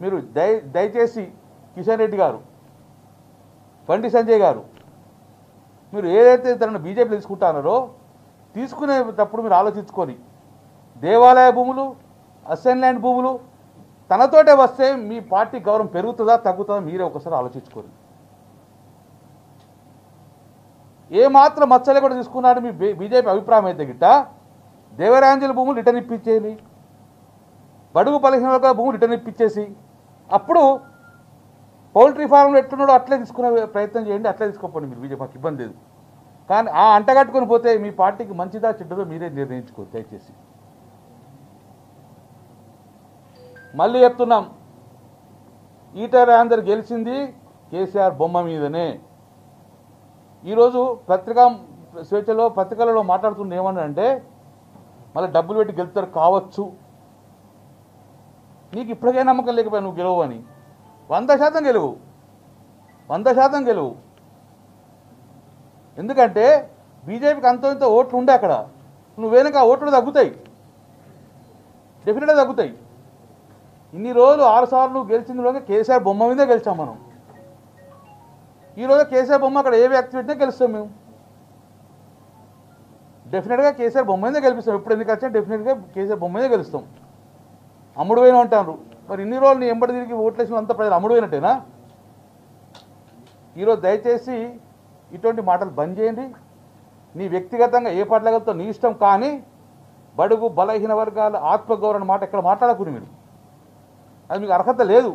మీరు దయ దయచేసి కిషన్ రెడ్డి గారు బండి సంజయ్ గారు మీరు ఏదైతే తనను బీజేపీ తీసుకుంటున్నారో తీసుకునేటప్పుడు మీరు ఆలోచించుకొని దేవాలయ భూములు అసెన్ ల్యాండ్ భూములు తనతోటే వస్తే మీ పార్టీ గౌరవం పెరుగుతుందా తగ్గుతుందా మీరే ఒకసారి ఆలోచించుకోండి ఏ మాత్రం మచ్చలే కూడా తీసుకున్నాడు మీ బీ- బీజేపీ అభిప్రాయం అయితే గిట్ట దేవరాంజలి భూములు రిటర్న్ ఇప్పించేయాలి బడుగు బలహీన వర్గాల భూములు రిటర్న్ ఇప్పించేసి అప్పుడు పౌల్ట్రీ ఫారంలో ఎట్లున్నాడో అట్లే తీసుకునే ప్రయత్నం చేయండి అట్లే తీసుకోపోండి మీరు బీజేపీ మాకు ఇబ్బంది లేదు కానీ ఆ అంటగట్టుకొని పోతే మీ పార్టీకి మంచిదా చెడ్డదో మీరే నిర్ణయించుకోరు దయచేసి మళ్ళీ చెప్తున్నాం ఈటర్ అందరు గెలిచింది కేసీఆర్ బొమ్మ మీదనే ఈరోజు పత్రికా స్వేచ్ఛలో పత్రికలలో మాట్లాడుతున్న ఏమన్నారంటే మళ్ళీ డబ్బులు పెట్టి గెలుస్తారు కావచ్చు నీకు ఇప్పటికే నమ్మకం లేకపోయా నువ్వు గెలవు అని వంద శాతం గెలువు వంద శాతం గెలువు ఎందుకంటే బీజేపీకి అంత ఇంత ఓట్లు ఉండే అక్కడ నువ్వు వెనుక ఆ ఓట్లు తగ్గుతాయి డెఫినెట్గా తగ్గుతాయి ఇన్ని రోజులు ఆరు సార్లు గెలిచిన రోజు కేసీఆర్ బొమ్మ మీదే గెలిచాం మనం ఈ రోజు కేసీఆర్ బొమ్మ అక్కడ ఏ వ్యక్తి పెట్టినా గెలుస్తాం మేము డెఫినెట్గా కేసీఆర్ బొమ్మ మీదే గెలిపిస్తాం ఎప్పుడు ఎందుకు వచ్చినా డెఫినెట్గా కేసీఆర్ బొమ్మ మీదే గెలుస్తాం అమ్ముడు పోయిన అంటారు మరి ఇన్ని రోజులు నీ ఎంబడి తిరిగి ఓట్లేసిన అంత ప్రజలు అమ్ముడు పోయినట్టేనా ఈరోజు దయచేసి ఇటువంటి మాటలు బంద్ చేయండి నీ వ్యక్తిగతంగా ఏ పాటలతో నీ ఇష్టం కానీ బడుగు బలహీన వర్గాల ఆత్మగౌరవ మాట ఎక్కడ మాట్లాడకూడదు మీరు అది మీకు అర్హత లేదు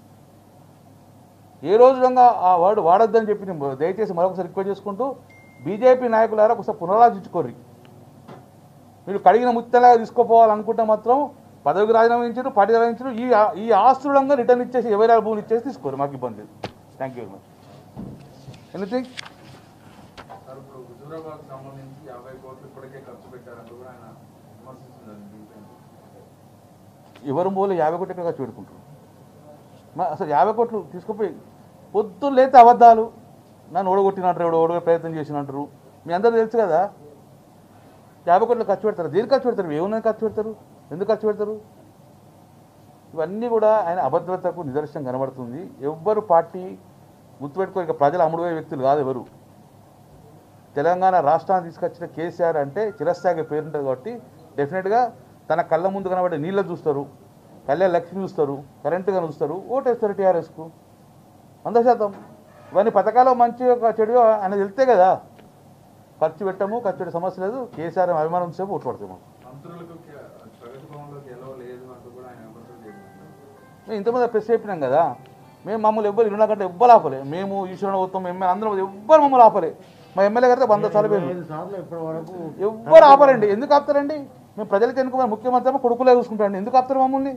ఏ రోజు విధంగా ఆ వర్డ్ వాడొద్దని చెప్పి నేను దయచేసి మరొకసారి రిక్వెస్ట్ చేసుకుంటూ బీజేపీ నాయకులారా ఒకసారి పునరాలోచించుకోర్రి మీరు కడిగిన ముత్తలాగా తీసుకోపోవాలనుకుంటే మాత్రం పదవికి రాజీనామా ఇచ్చారు పార్టీ రాజీనామా ఈ ఈ ఆస్తులంగా రిటర్న్ ఇచ్చేసి ఎవరి భూములు ఇచ్చేసి తీసుకోరు మాకు ఇబ్బంది లేదు thank you very much anything sir ఇప్పుడు హుజూరాబాద్ సంబంధించి యాభై కోట్లు ఇప్పటికే ఖర్చు పెట్టారంటూ కూడా ఆయన విమర్శిస్తున్నారు దీనిపైన. ఎవరు మూల యాభై కోట్లు ఎక్కడ ఖర్చు పెట్టుకుంటారు మా అసలు యాభై కోట్లు తీసుకుపోయి పొద్దున్న లేతే అబద్ధాలు నన్ను ఓడగొట్టినంటారు ఎవడో ఓడగొట్టే ప్రయత్నం చేసినంటారు మీ అందరూ తెలుసు కదా యాభై కోట్లు ఖర్చు పెడతారు దేనికి ఖర్చు పెడతారు ఏమున్నది ఖర్చు పెడతారు ఎందుకు ఖర్చు పెడతారు ఇవన్నీ కూడా ఆయన అభద్రతకు నిదర్శనం కనబడుతుంది ఎవ్వరు పార్టీ గుర్తుపెట్టుకో ఇక ప్రజలు అమ్ముడుపోయే వ్యక్తులు కాదు ఎవరు తెలంగాణ రాష్ట్రాన్ని తీసుకొచ్చిన కేసీఆర్ అంటే చిరస్థాయిగా పేరుంటుంది కాబట్టి డెఫినెట్గా తన కళ్ళ ముందు కనబడే నీళ్ళ చూస్తారు కళ్యాణ లక్ష్మి చూస్తారు కరెంటుగా చూస్తారు ఓటేస్తారు టీఆర్ఎస్కు వంద శాతం ఇవన్నీ పథకాలు మంచి చెడు ఆయన వెళ్తే కదా ఖర్చు పెట్టము ఖర్చు పెట్టే సమస్య లేదు కేసీఆర్ అభిమానం సేపు ఓటు పడతాము మంత్రులకు కే- ప్రగతి భవన్లో గెలవ లేదు అంటూ కూడా ఆయన విమర్శలు చేస్తున్నారు మేము ఇంతమంది ప్రెస్ చెప్పినాం కదా మేము మమ్మల్ని ఎవ్వరు ఇరున్నా కంటే ఎవ్వరు ఆపలే మేము ఈశ్వరుని అవుతాం ఎమ్మెల్యే అందరం ఎవ్వరు మమ్మల్ని ఆపలే మా ఎమ్మెల్యే గారితో వంద సార్లు పోయింది ఐదు సార్లు ఇప్పటి వరకు ఎవ్వరు ఆపరండి ఎందుకు ఆపుతారండి మేము ప్రజలకు ఎన్నుకున్న ముఖ్యమంత్రి ఏమో కొడుకులే చూసుకుంటారండి ఎందుకు ఆపుతారు మమ్మల్ని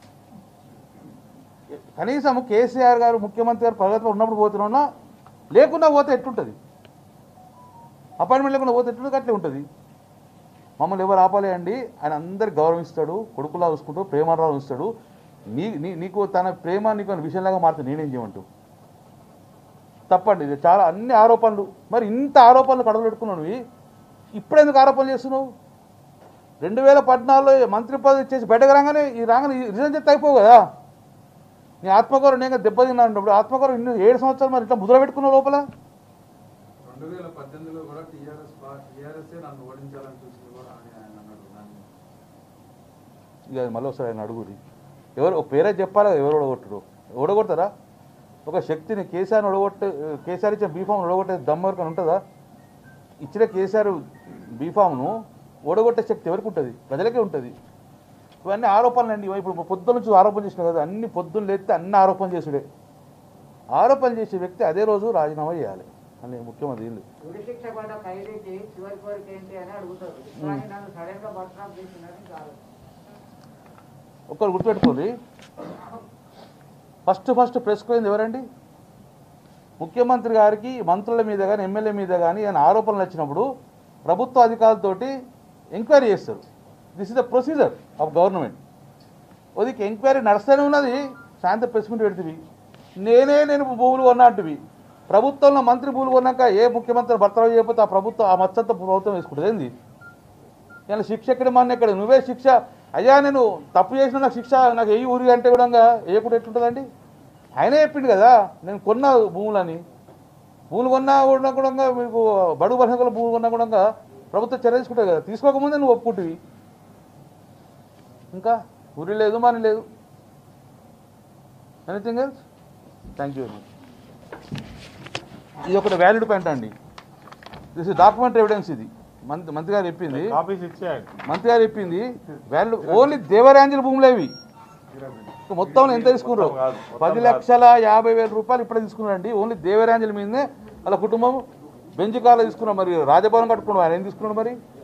కనీసం కేసీఆర్ గారు ముఖ్యమంత్రి గారు ప్రగతిలో ఉన్నప్పుడు పోతున్నా లేకుండా పోతే ఎట్లుంటుంది అపాయింట్మెంట్ లేకుండా పోతే ఎట్లుంటుంది అట్లే ఉంటుంది మమ్మల్ని ఎవరు ఆపాలి అండి ఆయన అందరికి గౌరవిస్తాడు కొడుకులా చూసుకుంటూ ప్రేమరావు ఉంచుతాడు నీ నీ నీకు తన ప్రేమ నీకు అనే విషయంలాగా మారితే నేనేం చేయమంటూ తప్పండి ఇది చాలా అన్ని ఆరోపణలు మరి ఇంత ఆరోపణలు కడవలు పెట్టుకున్నావు నువ్వు ఇప్పుడు ఎందుకు ఆరోపణలు చేస్తున్నావు రెండు వేల పద్నాలుగులో మంత్రి పదవి ఇచ్చేసి బయటకు రాగానే ఈ రాగానే రిజైన్ చేస్తే అయిపోవు కదా నీ ఆత్మగౌరవం నేను దెబ్బతిన్నాను ఆత్మగౌరవం ఇన్ని ఏడు సంవత్సరాలు మరి ఇట్లా ముద్ర పెట్టుకున్నావు లోపల రెండు వేల పద్దెనిమిదిలో కూడా టీఆర్ఎస్ టీఆర్ఎస్ నన్ను ఓడించాలని చూసింది కూడా అని ఆయన అన్నాడు దాన్ని ఇక అది మళ్ళీ ఒకసారి ఆయన అడుగురి ఎవరు ఒక పేరే చెప్పాలి కదా ఎవరు ఓడగొట్టరు ఓడగొడతారా ఒక శక్తిని కేసీఆర్ ఓడగొట్టే కేసీఆర్ ఇచ్చిన బీఫామ్ ఓడగొట్టే దమ్మవరకు ఉంటుందా ఇచ్చిన కేసీఆర్ బీఫామ్ను ఓడగొట్టే శక్తి ఎవరికి ఉంటుంది ప్రజలకే ఉంటుంది ఇవన్నీ ఆరోపణలు అండి ఇప్పుడు పొద్దున్న నుంచి ఆరోపణ చేసిన కదా అన్ని పొద్దున్న లేస్తే అన్ని ఆరోపణ చేసుడే ఆరోపణ చేసే వ్యక్తి అదే రోజు రాజీనామా చేయాలి అని ముఖ్యమంత్రి వీళ్ళు ఉరి శిక్ష పడ్డ ఖైదీకి చివరి కోరిక ఏంటి అని అడుగుతారు కానీ నన్ను సడన్ గా బస్ స్టాప్ చేసిందని కాదు ఒక్కరు గుర్తుపెట్టుకోండి ఫస్ట్ ఫస్ట్ ప్రెస్ పోయింది ఎవరండి ముఖ్యమంత్రి గారికి మంత్రుల మీద కానీ ఎమ్మెల్యే మీద కానీ ఏమైనా ఆరోపణలు వచ్చినప్పుడు ప్రభుత్వ అధికారులతోటి ఎంక్వైరీ చేస్తారు this is the procedure of government ఓదికి ఎంక్వైరీ నడుస్తూనే ఉన్నది సాయంత్రం ప్రెస్ మీట్ పెడుతుంది నేనే నేను భూములు కొన్నట్టువి ప్రభుత్వంలో మంత్రి భూములు కొన్నాక ఏ ముఖ్యమంత్రి భర్తలు చేయకపోతే ఆ ప్రభుత్వం ఆ మచ్చంతా ప్రభుత్వం వేసుకుంటుంది ఏంది ఇలా శిక్ష ఎక్కడ మన ఎక్కడ నువ్వే శిక్ష అయ్యా నేను తప్పు చేసిన నాకు శిక్ష నాకు ఏ ఊరి అంటే కూడా వేయకుండా ఎట్లుంటుందండి ఆయనే చెప్పిండు కదా నేను కొన్న భూములని భూములు కొన్నా కూడా కూడా మీకు బడుగు బలహీన భూములు కొన్నా కూడా ప్రభుత్వం చర్య తీసుకుంటుంది కదా తీసుకోకముందే నువ్వు ఒప్పుకుంటువి ఇంకా ఊరి లేదు మని లేదు anything else thank you very much ఇది ఒకటి వ్యాలిడ్ పాయింట్ అండి దిస్ ఇస్ డాక్యుమెంట్ ఎవిడెన్స్ ఇది మంత్రి మంత్రి గారు చెప్పింది కాపీస్ ఇచ్చేయండి మంత్రి గారు చెప్పింది వాల్యూ ఓన్లీ దేవరాంజలి భూములు అవి మొత్తం ఎంత తీసుకున్నారు మొత్తం కాదు, మొత్తం పది కాదు. లక్షల యాభై వేల రూపాయలు ఇప్పుడే తీసుకున్నారండి ఓన్లీ దేవరాంజలి మీదనే వాళ్ళ కుటుంబం బెంచ్ కాల తీసుకున్నారు మరి రాజభవన్ కట్టుకున్నాడు ఆయన ఏం తీసుకున్నాడు మరి